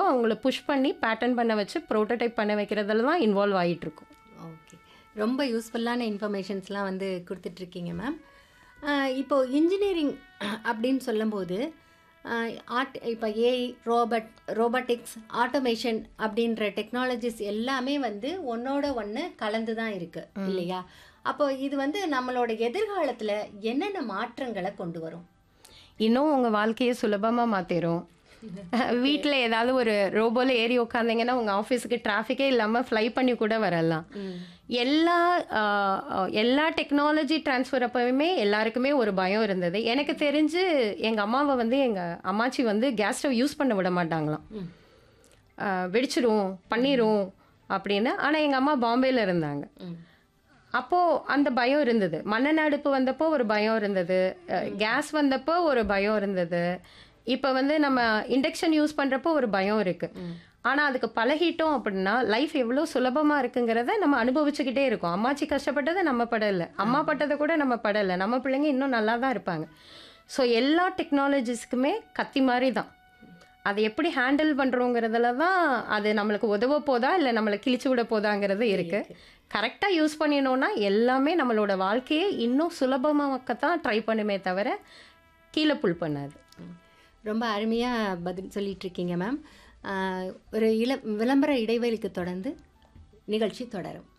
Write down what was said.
அவங்கள புஷ் பண்ணி பேட்டர்ன் பண்ண வச்சு ப்ரோட்டோடைப் பண்ண வைக்கிறதுல தான் இன்வால்வ் ஆகிட்டு இருக்கோம் ஓகே ரொம்ப யூஸ்ஃபுல்லான இன்ஃபர்மேஷன்ஸ்லாம் வந்து கொடுத்துட்ருக்கீங்க மேம் இப்போது இன்ஜினியரிங் அப்படின்னு சொல்லும்போது ஆர்ட் இப்போ ஏஐ ரோபட் ரோபோட்டிக்ஸ் ஆட்டோமேஷன் அப்படின்ற டெக்னாலஜிஸ் எல்லாமே வந்து ஒன்றோட ஒன்று கலந்து தான் இருக்குது இல்லையா அப்போ இது வந்து நம்மளோட எதிர்காலத்தில் என்னென்ன மாற்றங்களை கொண்டு வரும் இன்னும் உங்கள் வாழ்க்கையை சுலபமாக மாற்றிடும் வீட்டில் ஏதாவது ஒரு ரோபோல ஏறி உட்காந்தீங்கன்னா உங்கள் ஆஃபீஸுக்கு டிராஃபிக்கே இல்லாமல் ஃப்ளை பண்ணி கூட வரலாம் எல்லா ஆஹ், ஆஹ், எல்லா டெக்னாலஜி ட்ரான்ஸ்ஃபர் அப்பவுமே எல்லாருக்குமே ஒரு பயம் இருந்தது எனக்கு தெரிஞ்சு எங்கள் அம்மாவை வந்து எங்கள் அம்மாச்சி வந்து கேஸ் ஸ்டவ் யூஸ் பண்ண விட மாட்டாங்களாம் ஆஹ், வெடிச்சிரும் பண்ணிரும் அப்படின்னு ஆனால் எங்கள் அம்மா பாம்பேல இருந்தாங்க அப்போது அந்த பயம் இருந்தது மண்ணெண்ணெய் அடுப்பு வந்தப்போ ஒரு பயம் இருந்தது கேஸ் வந்தப்போ ஒரு பயம் இருந்தது இப்போ வந்து நம்ம இண்டக்ஷன் யூஸ் பண்ணுறப்போ ஒரு பயம் இருக்குது ஆனால் அதுக்கு பழகிட்டோம் அப்படின்னா லைஃப் எவ்வளோ சுலபமாக இருக்குங்கிறத நம்ம அனுபவிச்சுக்கிட்டே இருக்கோம் அம்மாச்சி கஷ்டப்பட்டதை நம்ம படலை அம்மா பட்டதை கூட நம்ம படலை நம்ம பிள்ளைங்க இன்னும் நல்லா தான் இருப்பாங்க ஸோ எல்லா டெக்னாலஜிஸ்க்குமே கத்தி மாதிரி தான் அதை எப்படி ஹேண்டில் பண்ணுறோங்கிறதுல தான் அது நம்மளுக்கு உதவ போதா இல்லை நம்மளை கிழிச்சு விட போதாங்கிறது இருக்குது கரெக்டாக யூஸ் பண்ணினோன்னா எல்லாமே நம்மளோட வாழ்க்கையை இன்னும் சுலபமாக்கத்தான் ட்ரை பண்ணுமே தவிர கீழே புல் பண்ணாது ரொம்ப அருமையாக பதில் சொல்லிட்டு இருக்கீங்க மேம் ஒரு இள விளம்பர இடைவெளிக்கு தொடர்ந்து நிகழ்ச்சி தொடரும்